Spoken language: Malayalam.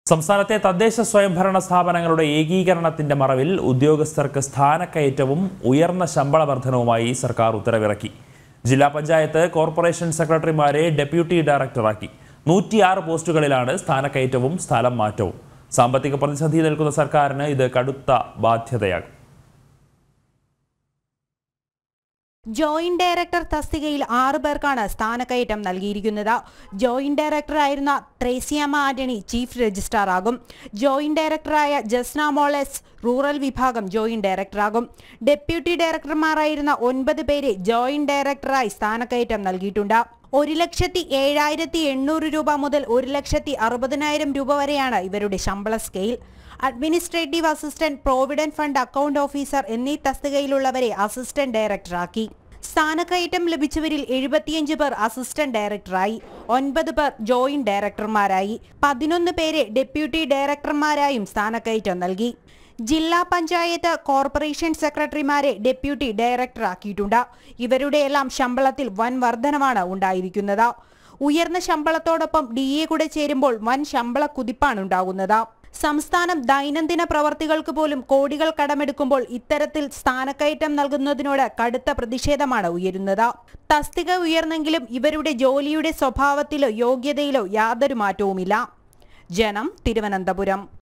സംസ്ഥാനത്തെ തദ്ദേശ സ്വയംഭരണ സ്ഥാപനങ്ങളുടെ ഏകീകരണത്തിന്റെ മറവിൽ ഉദ്യോഗസ്ഥർക്ക് സ്ഥാനക്കയറ്റവും ഉയർന്ന ശമ്പള വർധനവുമായി സർക്കാർ ഉത്തരവിറക്കി ജില്ലാ പഞ്ചായത്ത് കോർപ്പറേഷൻ സെക്രട്ടറിമാരെ ഡെപ്യൂട്ടി ഡയറക്ടറാക്കി നൂറ്റിയാറ് പോസ്റ്റുകളിലാണ് സ്ഥാനക്കയറ്റവും സ്ഥലം മാറ്റവും സാമ്പത്തിക പ്രതിസന്ധി നിൽക്കുന്ന സർക്കാരിന് ഇത് കടുത്ത ബാധ്യതയാകും ജോയിന്റ് ഡയറക്ടർ തസ്തികയിൽ ആറു പേർക്കാണ് സ്ഥാനക്കയറ്റം നൽകിയിരിക്കുന്നത് ജോയിന്റ് ഡയറക്ടറായിരുന്ന ത്രേസ്യാമ ആന്റണി ചീഫ് രജിസ്ട്രാർ ആകും ജോയിന്റ് ഡയറക്ടറായ ജസ്ന മോളെസ് റൂറൽ വിഭാഗം ജോയിന്റ് ഡയറക്ടറാകും ഡെപ്യൂട്ടി ഡയറക്ടർമാരായിരുന്ന ഒൻപത് പേരെ ജോയിന്റ് ഡയറക്ടറായി സ്ഥാനക്കയറ്റം നൽകിയിട്ടുണ്ട് ഒരു ലക്ഷത്തി ഏഴായിരത്തി എണ്ണൂറ് രൂപ മുതൽ ഒരു ലക്ഷത്തി അറുപതിനായിരം രൂപ വരെയാണ് ഇവരുടെ ശമ്പള scale administrative assistant provident fund account officer എന്നീ തസ്തികയിലുള്ളവരെ അസിസ്റ്റന്റ് ഡയറക്ടറാക്കി സ്ഥാനക്കയറ്റം ലഭിച്ചവരിൽ എഴുപത്തിയഞ്ച് പേർ അസിസ്റ്റന്റ് ഡയറക്ടറായി ഒൻപത് പേർ ജോയിന്റ് ഡയറക്ടർമാരായി പതിനൊന്ന് പേരെ ഡെപ്യൂട്ടി ഡയറക്ടർമാരായും സ്ഥാനക്കയറ്റം നൽകി ജില്ലാ പഞ്ചായത്ത് കോർപ്പറേഷൻ സെക്രട്ടറിമാരെ ഡെപ്യൂട്ടി ഡയറക്ടറാക്കിയിട്ടുണ്ട് ഇവരുടെയെല്ലാം ശമ്പളത്തിൽ വൻ വർധനവാണ് ഉണ്ടായിരിക്കുന്നത് ഉയർന്ന ശമ്പളത്തോടൊപ്പം ഡി എ കൂടെ ചേരുമ്പോൾ വൻ ശമ്പള കുതിപ്പാണ് ഉണ്ടാകുന്നത് സംസ്ഥാനം ദൈനംദിന പ്രവർത്തികൾക്ക് പോലും കോടികൾ കടമെടുക്കുമ്പോൾ ഇത്തരത്തിൽ സ്ഥാനക്കയറ്റം നൽകുന്നതിനോട് കടുത്ത പ്രതിഷേധമാണ് ഉയരുന്നത് തസ്തിക ഉയർന്നെങ്കിലും ഇവരുടെ ജോലിയുടെ സ്വഭാവത്തിലോ യോഗ്യതയിലോ യാതൊരു മാറ്റവുമില്ല ജനം തിരുവനന്തപുരം